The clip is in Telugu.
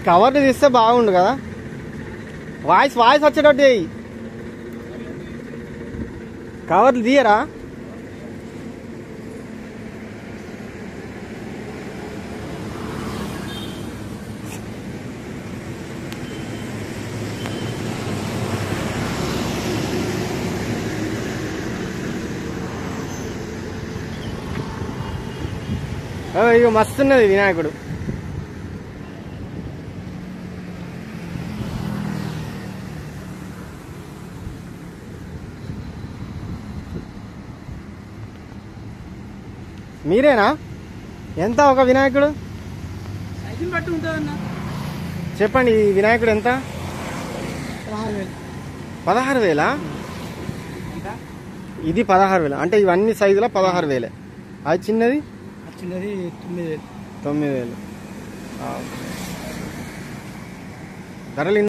కవర్లు తీస్తే బాగుండు కదా వాయిస్ వాయిస్ వచ్చేటట్టు చెయ్యి కవర్లు తీయరా ఓ, ఇగో మస్తున్నది వినాయకుడు మీరేనా ఎంత ఒక వినాయకుడు సైకిల్ బట్టి ఉంటుంది అన్న చెప్పండి ఈ వినాయకుడు ఎంత పదహారు వేలు పదహారు వేలా ఇది పదహారు వేలు అంటే ఇవన్నీ సైజులో పదహారు వేలే అది చిన్నది చిన్నది తొమ్మిది వేలు తొమ్మిది వేలు ఆ. ధరలు